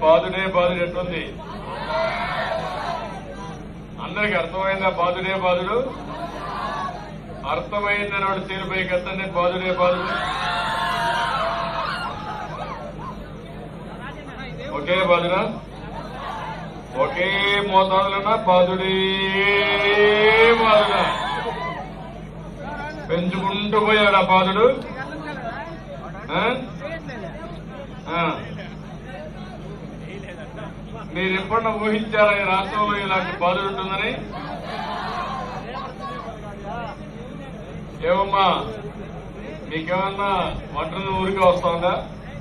బాధుడే బాధుడు ఎట్లుంది అందరికి అర్థమైందా బాధుడే బాధుడు అర్థమైందని వాడు చేరుపై ఎత్తండి బాధుడే బాధుడు ఒకే బాధుడా ఒకే మోతాదులన్నా బాధుడే బాధుడా పెంచుకుంటూ పోయాడు ఆ బాధుడు ఆ? ఆ. మీరు ఎప్పుడన్నా ఊహించారా ఈ రాష్ట్రంలో ఇలాంటి బాధలు ఉంటుందని ఏమమ్మా మీకేమన్నా వంటలు ఊరికే వస్తుందా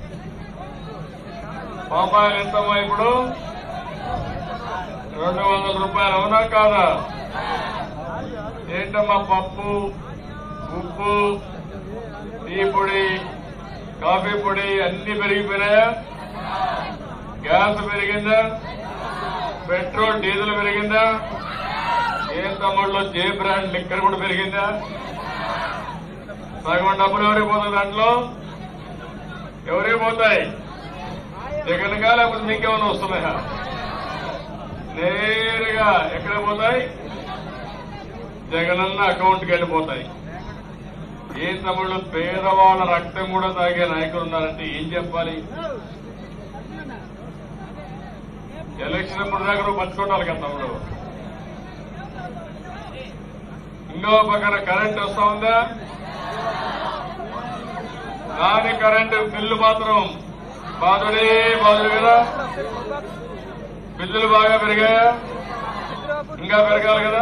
పాపాయలు ఎంతమ్మా ఇప్పుడు రెండు వందల రూపాయలు అవునా కాదా ఏంటమ్మా పప్పు ఉప్పు టీ పొడి కాఫీ పొడి అన్ని పెరిగిపోయినాయా గ్యాస్ పెరిగిందా పెట్రోల్ డీజిల్ పెరిగిందా ఏం తమ్ముళ్ళు జే బ్రాండ్ లిక్కర్ కూడా పెరిగిందా సగం డబ్బులు ఎవరికి పోతాయి దాంట్లో ఎవరికి పోతాయి జగన్గా లేకపోతే మీకేమైనా వస్తున్నాయా నేరుగా ఎక్కడ పోతాయి జగనన్న అకౌంట్కి వెళ్ళిపోతాయి ఏ తమ్ముళ్ళు పేదవాళ్ళ రక్తం కూడా తాగే నాయకులు ఉన్నారంటే ఏం చెప్పాలి ఎలక్షన్ అప్పుడు దాకా నువ్వు పంచుకోవాలి కదా తమ్ముడు ఇంకో పక్కన కరెంట్ వస్తా ఉందా దాని కరెంటు బిల్లు మాత్రం బాధుడే బాధుడు కదా బిల్లులు బాగా పెరిగాయా ఇంకా పెరగాలి కదా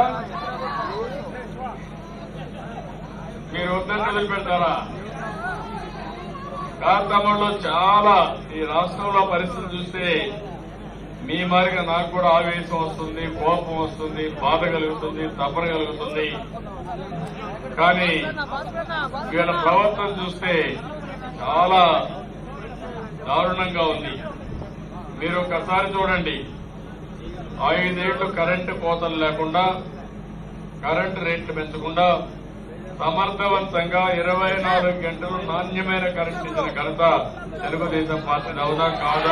మీరు వద్దని వదిలిపెడతారా కాంతమ్మలో చాలా ఈ రాష్ట్రంలో పరిస్థితి చూస్తే మీ మారిగా నాకు కూడా ఆవేశం వస్తుంది కోపం వస్తుంది బాధ కలుగుతుంది తపన కలుగుతుంది కానీ వీళ్ళ ప్రవర్తన చూస్తే చాలా దారుణంగా ఉంది మీరు ఒకసారి చూడండి ఐదేళ్లు కరెంటు కోతలు లేకుండా కరెంటు రేట్లు పెంచకుండా సమర్థవంతంగా ఇరవై నాలుగు గంటలు నాణ్యమైన కరెంట్ ఇచ్చిన ఘనత తెలుగుదేశం పార్టీ అవునా కాదా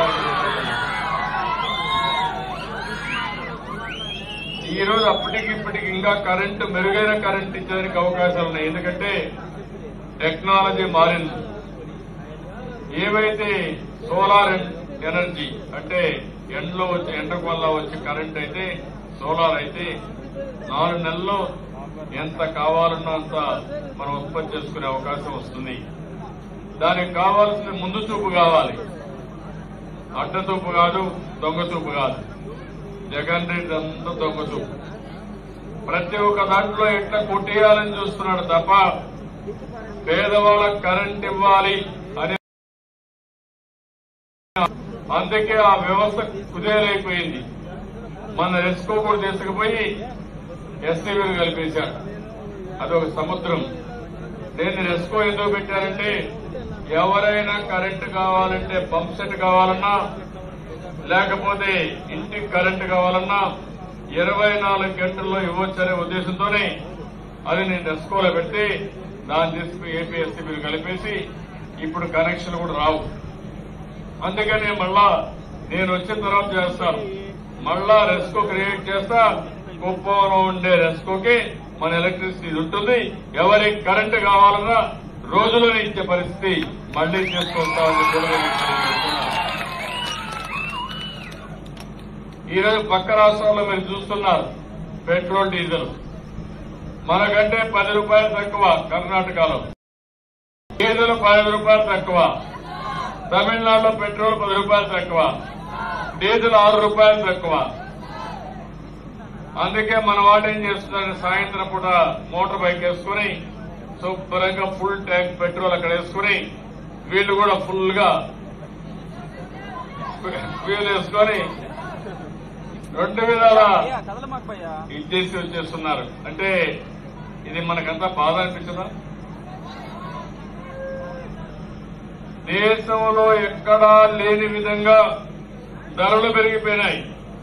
ఈ రోజు అప్పటికి ఇప్పటికి ఇంకా కరెంటు మెరుగైన కరెంట్ ఇచ్చేందుకు అవకాశాలు ఉన్నాయి ఎందుకంటే టెక్నాలజీ మారింది ఏవైతే సోలార్ ఎనర్జీ అంటే ఎండలో వచ్చి ఎండకు వల్ల వచ్చే కరెంట్ అయితే సోలార్ అయితే నాలుగు నెలల్లో ఎంత కావాలన్నా అంత మనం ఉత్పత్తి చేసుకునే అవకాశం వస్తుంది దానికి కావాల్సిన ముందు చూపు కావాలి అడ్డ చూపు కాదు దొంగ చూపు కాదు జగన్ రెడ్డి అంతా దొంగ చూపు ప్రతి ఒక్క దాంట్లో ఎట్లా కొట్టేయాలని చూస్తున్నాడు తప్ప పేదవాళ్ళకి కరెంట్ ఇవ్వాలి అనే అందుకే ఆ వ్యవస్థ కుదేలైపోయింది మన రెస్కో కూడా తీసుకుపోయి ఎస్టీవీలు కలిపేశారు అదొక సముద్రం నేను రెస్కో ఎందుకు పెట్టారంటే ఎవరైనా కరెంటు కావాలంటే పంప్ సెట్ కావాలన్నా లేకపోతే ఇంటికి కరెంటు కావాలన్నా ఇరవై నాలుగు గంటల్లో ఇవ్వచ్చనే ఉద్దేశంతోనే అది నేను రెస్కోలో పెడితే దాన్ని తీసుకుని ఏపీఎస్సీబీలు కలిపేసి ఇప్పుడు కనెక్షన్ కూడా రావు అందుకని మళ్ళా నేను వచ్చిన తర్వాత చేస్తాను మళ్ళా రెస్కో క్రియేట్ చేస్తా కుప్పంలో ఉండే రెస్కోకి మన ఎలక్ట్రిసిటీ ఉంటుంది ఎవరికి కరెంటు కావాలన్నా రోజులోనే ఇచ్చే పరిస్థితి మళ్లీ చేసుకుంటామని కూడా నేను తెలియజేస్తున్నాను. ఈ రోజు పక్క రాష్ట్రాల్లో మీరు చూస్తున్నారు పెట్రోల్ డీజిల్ మనకంటే పది రూపాయలు తక్కువ కర్ణాటకలో డీజిల్ పది రూపాయలు తక్కువ తమిళనాడులో పెట్రోల్ పది రూపాయలు తక్కువ డీజిల్ ఆరు రూపాయలు తక్కువ అందుకే మన వాళ్ళు ఏం చేస్తున్నారంటే సాయంత్రం పూట మోటార్ బైక్ వేసుకుని శుభ్రంగా ఫుల్ ట్యాంక్ పెట్రోల్ అక్కడ వేసుకుని వీళ్ళు కూడా ఫుల్ గా వీళ్ళు వేసుకొని రెండు విధాల ఇచ్చేసి వచ్చేస్తున్నారు అంటే ఇది మనకంతా బాధ అనిపిస్తుందా దేశంలో ఎక్కడా లేని విధంగా ధరలు పెరిగిపోయినాయి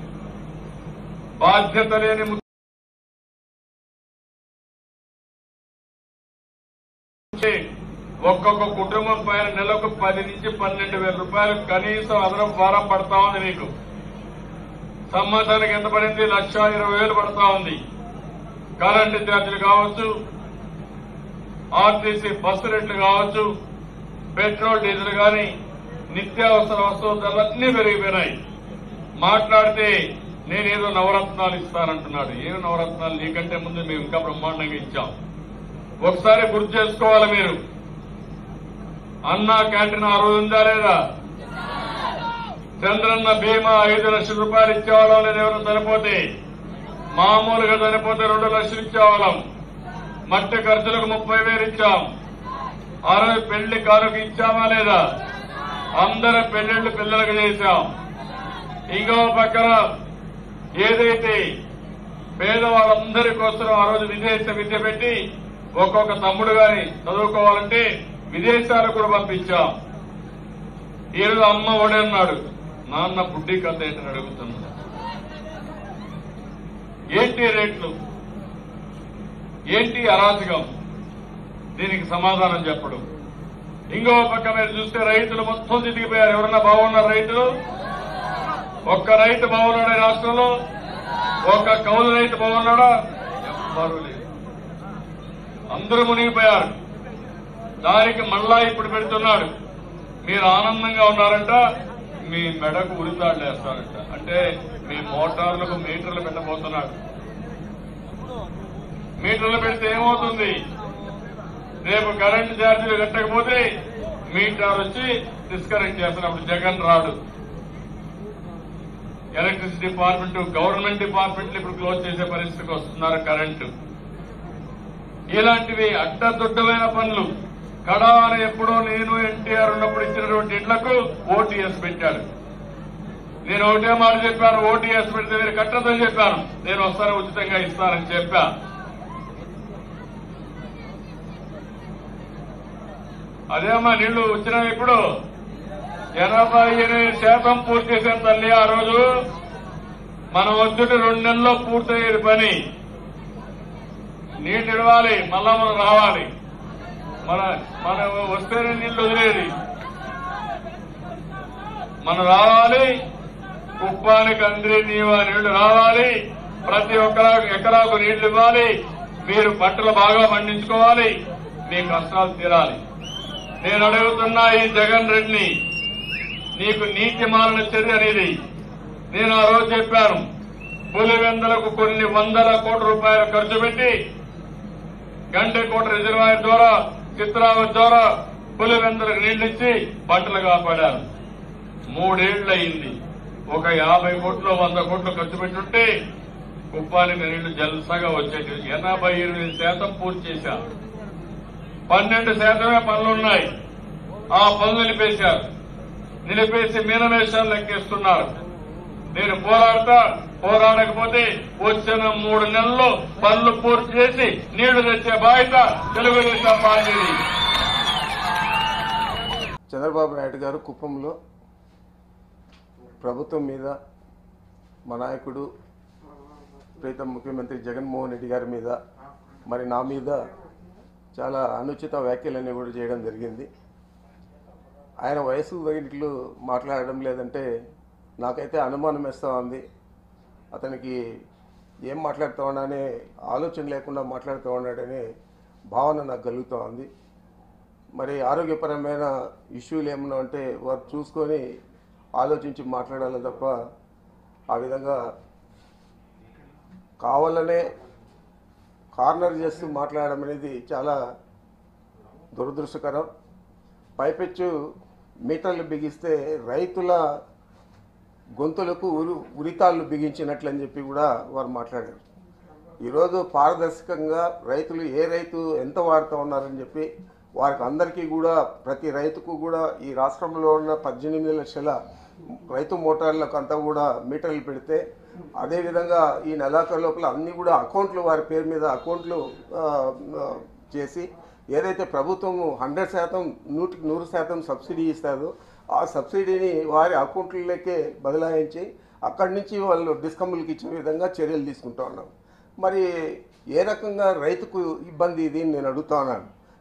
బాధ్యత లేని ముఖ్య- ఒక్కొక్క కుటుంబం పైన నెలకు పది నుంచి పన్నెండు వేల రూపాయలు కనీసం అదనం భారం పడతా ఉంది మీకు సంవత్సరానికి ఎంత పడింది లక్ష ఇరవై వేలు పడతా ఉంది కరెంటు ఛార్జీలు కావచ్చు ఆర్టీసీ బస్సు రేట్లు కావచ్చు పెట్రోల్ డీజిల్ కానీ నిత్యావసర వస్తువుల ధరలన్నీ పెరిగిపోయినాయి మాట్లాడితే నేనేదో నవరత్నాలు ఇస్తానంటున్నాడు ఏ నవరత్నాలు నీకంటే ముందు మేము ఇంకా బ్రహ్మాండంగా ఇచ్చాం ఒకసారి గుర్తు చేసుకోవాలి మీరు అన్నా క్యాంటీన్ ఆ రోజు ఉందా లేదా చంద్రన్న బీమా ఐదు లక్షల రూపాయలు ఇచ్చేవాళ్ళం లేదా ఎవరైనా చనిపోతే మామూలుగా చనిపోతే రెండు లక్షలు ఇచ్చేవాళ్ళం మట్టి ఖర్చులకు ముప్పై వేలు ఇచ్చాం ఆ రోజు పెళ్లి కానుక ఇచ్చామా లేదా అందరి పెళ్లిళ్లు పిల్లలకు చేశాం ఇంకో పక్కన ఏదైతే పేదవాళ్ళందరి కోసం ఆ రోజు విదేశ విద్య పెట్టి ఒక్కొక్క తమ్ముడు గాని చదువుకోవాలంటే విదేశాలకు కూడా పంపించాం ఈ రోజు అమ్మ ఒడి అన్నాడు నాన్న బుడ్డి కథ ఏంటని అడుగుతున్నా ఏంటి రేట్లు ఏంటి అరాచకం దీనికి సమాధానం చెప్పడం ఇంకో పక్క మీరు చూస్తే రైతులు మొత్తం తిరిగిపోయారు ఎవరన్నా బాగున్నారు రైతులు ఒక్క రైతు బాగున్నాడా ఈ రాష్ట్రంలో ఒక్క కౌలు రైతు బాగున్నాడా ఎవ్వరూ లేదు అందరూ మునిగిపోయారు దానికి మళ్ళా ఇప్పుడు పెడుతున్నాడు మీరు ఆనందంగా ఉన్నారంట మీ మెడకు ఉరితాడు వేస్తారంట అంటే మీ మోటార్లకు మీటర్లు పెట్టబోతున్నాడు మీటర్లు పెడితే ఏమవుతుంది రేపు కరెంటు ఛార్జీలు కట్టకపోతే మీటర్ వచ్చి డిస్కనెక్ట్ చేస్తున్నప్పుడు జగన్ రాడు ఎలక్ట్రిసిటీ డిపార్ట్మెంట్ గవర్నమెంట్ డిపార్ట్మెంట్లు ఇప్పుడు క్లోజ్ చేసే పరిస్థితికి వస్తున్నారు కరెంటు ఇలాంటివి అడ్డదొడ్డమైన పనులు కడాన ఎప్పుడో నేను ఎన్టీఆర్ ఉన్నప్పుడు ఇచ్చినటువంటి ఇళ్లకు ఓటీఎస్ పెట్టాడు నేను ఒకటే మాట చెప్పాను ఓటీఎస్ పెడితే మీరు కట్టదని చెప్పాను నేను వస్తాను ఉచితంగా ఇస్తానని చెప్పా అదేమ్మా నీళ్లు వచ్చినాయి ఇప్పుడు ఎనభై ఎనిమిది శాతం పూర్తి చేసిన తల్లి ఆ రోజు మనం వచ్చుంటే రెండు నెలల్లో పూర్తయ్యేది పని నీళ్ళు ఇడవాలి మళ్ళా మనం రావాలి మన మన వస్తేనే నీళ్లు వదిలేది మనం రావాలి కుప్పానికి అందరి నీవా నీళ్లు రావాలి ప్రతి ఒక్కరా ఎకరాకు నీళ్లు ఇవ్వాలి మీరు పంటలు బాగా పండించుకోవాలి మీ కష్టాలు తీరాలి నేను అడుగుతున్నా ఈ జగన్ రెడ్డిని నీకు నీతి మాలిన చర్య అనేది నేను ఆ రోజు చెప్పాను పులివెందులకు కొన్ని వందల కోట్ల రూపాయలు ఖర్చు పెట్టి గంటకోట రిజర్వాయర్ ద్వారా చిత్రావతి ద్వారా పులివెందులకు నీళ్లిచ్చి పంటలు కాపాడారు మూడేళ్లు అయింది ఒక యాభై కోట్లు వంద కోట్లు ఖర్చు పెట్టుంటే కుప్పానికి నీళ్లు జల్సగా వచ్చేటి ఎనభై ఎనిమిది శాతం పూర్తి చేశారు పన్నెండు శాతమే పనులున్నాయి ఆ పనులు నిలిపేశారు నిలిపేసి మీనమేషాలు లెక్కేస్తున్నారు నేను పోరాడతా పోరాడకపోతే వచ్చిన మూడు నెలల్లో పనులు పూర్తి చేసి నీళ్లు తెచ్చే బాధ్యత తెలుగుదేశం పార్టీది చంద్రబాబు నాయుడు గారు కుప్పంలో ప్రభుత్వం మీద మా నాయకుడు ప్రీతం ముఖ్యమంత్రి జగన్మోహన్ రెడ్డి గారి మీద మరి నా మీద చాలా అనుచిత వ్యాఖ్యలన్నీ కూడా చేయడం జరిగింది ఆయన వయసు తగినట్లు మాట్లాడడం లేదంటే నాకైతే అనుమానం వేస్తూ ఉంది అతనికి ఏం మాట్లాడుతూ ఉన్నానే ఆలోచన లేకుండా మాట్లాడుతూ ఉన్నాడనే భావన నాకు కలుగుతూ ఉంది మరి ఆరోగ్యపరమైన ఇష్యూలు ఏమన్నా ఉంటే వారు చూసుకొని ఆలోచించి మాట్లాడాలి తప్ప ఆ విధంగా కావాలనే కార్నర్ చేస్తూ మాట్లాడడం అనేది చాలా దురదృష్టకరం పైపెచ్చు మీటర్లు బిగిస్తే రైతుల గొంతులకు ఉరి ఉరితాళ్ళు బిగించినట్లని చెప్పి కూడా వారు మాట్లాడారు ఈరోజు పారదర్శకంగా రైతులు ఏ రైతు ఎంత వాడుతూ ఉన్నారని చెప్పి వారికి అందరికీ కూడా ప్రతి రైతుకు కూడా ఈ రాష్ట్రంలో ఉన్న పద్దెనిమిది లక్షల రైతు మోటార్లకు అంతా కూడా మీటర్లు పెడితే అదేవిధంగా ఈ నెలాఖరు లోపల అన్ని కూడా అకౌంట్లు వారి పేరు మీద అకౌంట్లు ఆ, ఆ, చేసి ఏదైతే ప్రభుత్వం హండ్రెడ్ శాతం నూటికి నూరు శాతం సబ్సిడీ ఇస్తుందో ఆ సబ్సిడీని వారి అకౌంట్లకే బదలాయించి అక్కడి నుంచి వాళ్ళు డిస్కమ్ములకి ఇచ్చే విధంగా చర్యలు తీసుకుంటా ఉన్నాం మరి ఏ రకంగా రైతుకు ఇబ్బంది ఇది అని నేను అడుగుతా ఉన్నాను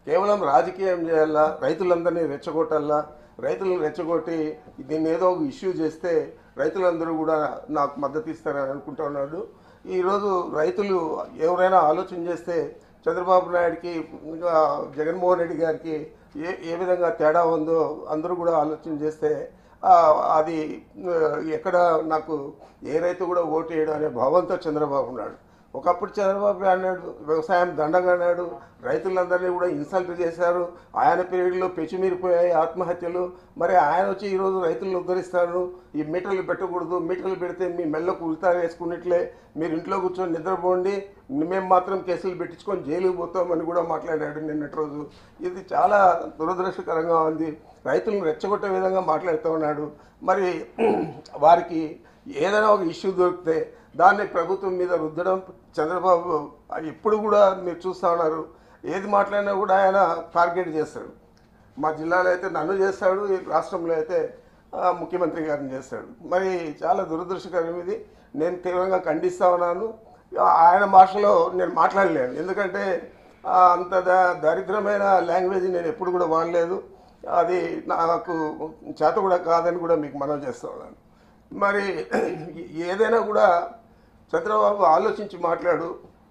కేవలం రాజకీయం చేయాలా రైతులందరినీ రెచ్చగొట్టాలా రైతులను రెచ్చగొట్టి దీన్ని ఏదో ఒక ఇష్యూ చేస్తే రైతులందరూ కూడా నాకు మద్దతు ఇస్తారని అనుకుంటున్నాడు ఈరోజు రైతులు ఎవరైనా ఆలోచన చేస్తే చంద్రబాబు నాయుడికి ఇంకా జగన్మోహన్ రెడ్డి గారికి ఏ ఏ విధంగా తేడా ఉందో అందరూ కూడా ఆలోచన చేస్తే ఆ, అది ఆ, ఎక్కడ నాకు ఏ రైతు కూడా ఓటు వేయడం అనే భావంతో చంద్రబాబు ఉన్నాడు ఒకప్పుడు చంద్రబాబు అన్నాడు వ్యవసాయం దండగా అన్నాడు రైతులందరినీ కూడా ఇన్సల్ట్ చేశారు ఆయన పీరియడ్లో పెచ్చిమీరిపోయాయి ఆత్మహత్యలు మరి ఆయన వచ్చి ఈరోజు రైతులను ఉద్ధరిస్తారు ఈ మీటర్లు పెట్టకూడదు మీటర్లు పెడితే మీ మెల్లకు ఉల్తా వేసుకున్నట్లే మీరు ఇంట్లో కూర్చొని నిద్రపోండి మేము మాత్రం కేసులు పెట్టించుకొని జైలుకు పోతామని కూడా మాట్లాడాడు నిన్నటి రోజు ఇది చాలా దురదృష్టకరంగా ఉంది రైతులను రెచ్చగొట్టే విధంగా మాట్లాడుతూ ఉన్నాడు మరి వారికి ఏదైనా ఒక ఇష్యూ దొరికితే దాన్ని ప్రభుత్వం మీద రుద్దడం చంద్రబాబు ఎప్పుడు కూడా మీరు చూస్తూ ఉన్నారు ఏది మాట్లాడినా కూడా ఆయన టార్గెట్ చేస్తాడు మా జిల్లాలో అయితే నన్ను చేస్తాడు ఈ రాష్ట్రంలో అయితే ఆ, ముఖ్యమంత్రి గారిని చేస్తాడు మరి చాలా దురదృష్టకరం ఇది నేను తీవ్రంగా ఖండిస్తా ఉన్నాను ఆయన భాషలో నేను మాట్లాడలేను ఎందుకంటే ఆ, అంత ద- దరిద్రమైన లాంగ్వేజ్ నేను ఎప్పుడు కూడా వాడలేదు అది నాకు చేత కూడా కాదని కూడా మీకు మనవి చేస్తా ఉన్నాను మరి ఏదైనా కూడా చంద్రబాబు ఆలోచించి మాట్లాడు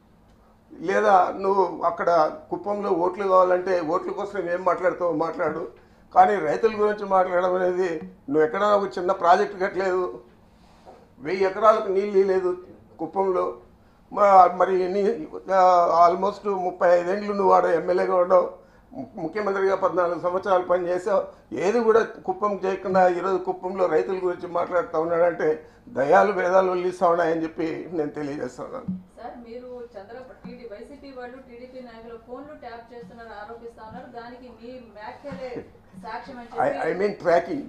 లేదా నువ్వు అక్కడ కుప్పంలో ఓట్లు కావాలంటే ఓట్ల కోసం ఏం మాట్లాడుతావో మాట్లాడు కానీ రైతుల గురించి మాట్లాడడం అనేది నువ్వు ఎక్కడైనా ఒక చిన్న ప్రాజెక్ట్ కట్టలేదు వెయ్యి ఎకరాలకు నీళ్ళు లేదు కుప్పంలో మ- మరి నీ ఆల్మోస్ట్ ముప్పై ఐదేళ్ళు నువ్వు ఆడ ఎమ్మెల్యేగా ఉండవు ము- ముఖ్యమంత్రిగా పద్నాలుగు సంవత్సరాలు పనిచేసావు ఏది కూడా కుప్పం చేయకుండా ఈరోజు కుప్పంలో రైతుల గురించి మాట్లాడుతూ ఉన్నాడంటే దయాలు వేదాలు వల్లిస్తా ఉన్నాయని చెప్పి నేను తెలియజేస్తున్నాను సార్ మీరు చంద్ర టీడీ వైసీపీ వాళ్ళు టీడీపీ నాయకులు ఫోన్లు ట్యాప్ చేస్తున్నారు ఆరోపిస్తా ఉన్నారు దానికి మీ వ్యాఖ్యలే సాక్ష్యం అని ఐ ఐ చెప్పి mean tracking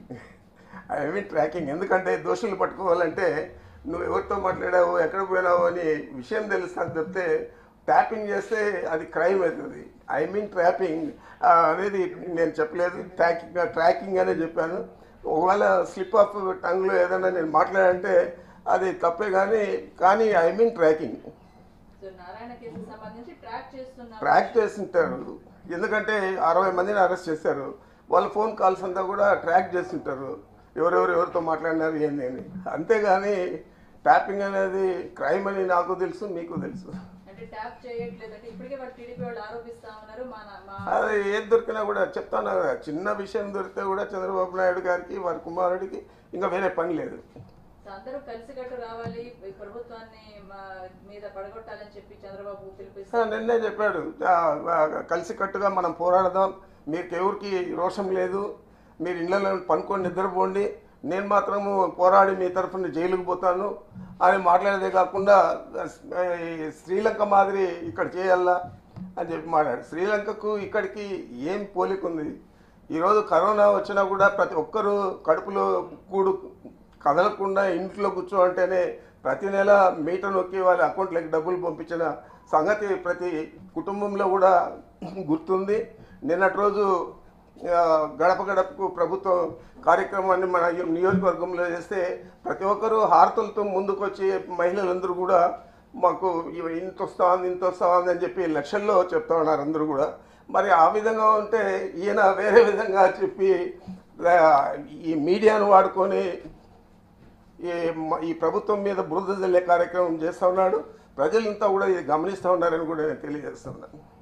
I mean tracking ఎందుకంటే దోషులు పట్టుకోవాలంటే నువ్వు ఎవరితో మాట్లాడావు ఎక్కడ పోయినావు అని విషయం తెలుస్తాను చెప్తే ట్యాపింగ్ చేస్తే అది క్రైమ్ అవుతుంది ఐ మీన్ ట్రాపింగ్ అనేది నేను చెప్పలేదు ట్రాకింగ్ ట్రాకింగ్ అనే చెప్పాను ఒకవేళ స్లిప్ ఆఫ్ టంగ్లో ఏదైనా నేను మాట్లాడంటే అది తప్పే కానీ కానీ I mean tracking so Narayana కేసుకు సంబంధించి ట్రాక్ చేస్తున్నారు ట్రాక్ చేస్తుంటారు ఎందుకంటే అరవై మందిని అరెస్ట్ చేశారు వాళ్ళ ఫోన్ కాల్స్ అంతా కూడా ట్రాక్ చేస్తుంటారు ఎవరెవరు ఎవరితో మాట్లాడినారు ఏంది అని అంతేగాని ట్యాపింగ్ అనేది క్రైమ్ అని నాకు తెలుసు మీకు తెలుసు అంటే ట్యాప్ చేయట్లేదు అంటే ఇప్పటికే వాళ్ళు టీడీపీ వాళ్ళు ఆరోపిస్తా ఉన్నారు మా నా- మా అది ఏది దొరికినా కూడా చెప్తాను కదా చిన్న విషయం దొరికితే కూడా చంద్రబాబు నాయుడు గారికి వారి కుమారుడికి ఇంకా వేరే పని లేదు సో అందరూ కలిసికట్టు రావాలి ఈ ప్రభుత్వాన్ని మా మీద పడగొట్టాలని చెప్పి చంద్రబాబు ఆ, పిలిపిస్తారు నిన్నే చెప్పాడు ఆ, ఆ, కలిసికట్టుగా మనం పోరాడదాం మీకు ఎవరికి రోషం లేదు మీరు ఇళ్ళలో పనుకొని నిద్రపోండి నేను మాత్రము పోరాడి మీ తరఫున జైలుకు పోతాను అని మాట్లాడేదే కాకుండా ఆ, ఈ శ్రీలంక మాదిరి ఇక్కడ చేయాలా అని చెప్పి మాట్లాడు శ్రీలంకకు ఇక్కడికి ఏం పోలిక ఉంది ఈరోజు కరోనా వచ్చినా కూడా ప్రతి ఒక్కరూ కడుపులో కూడు కదలకుండా ఇంట్లో కూర్చో అంటేనే ప్రతి నెల మీటర్ నొక్కి వాళ్ళ అకౌంట్లోకి డబ్బులు పంపించిన సంగతి ప్రతి కుటుంబంలో కూడా గుర్తుంది నిన్నటి రోజు ఆ, గడప గడపకు ప్రభుత్వం కార్యక్రమాన్ని మన ఈ నియోజకవర్గంలో చేస్తే ప్రతి ఒక్కరూ హారతులతో ముందుకొచ్చి మహిళలందరూ కూడా మాకు ఇవి ఇంత వస్తా ఉంది ఇంత వస్తా ఉంది అని చెప్పి లక్షల్లో చెప్తా ఉన్నారు అందరూ కూడా మరి ఆ విధంగా ఉంటే ఈయన వేరే విధంగా చెప్పి ఆ, ఈ మీడియాను వాడుకొని ఈ మ- ఈ ప్రభుత్వం మీద బురద జల్లే కార్యక్రమం చేస్తూ ఉన్నాడు ప్రజలంతా కూడా ఇది గమనిస్తూ ఉన్నారని కూడా నేను తెలియజేస్తున్నాను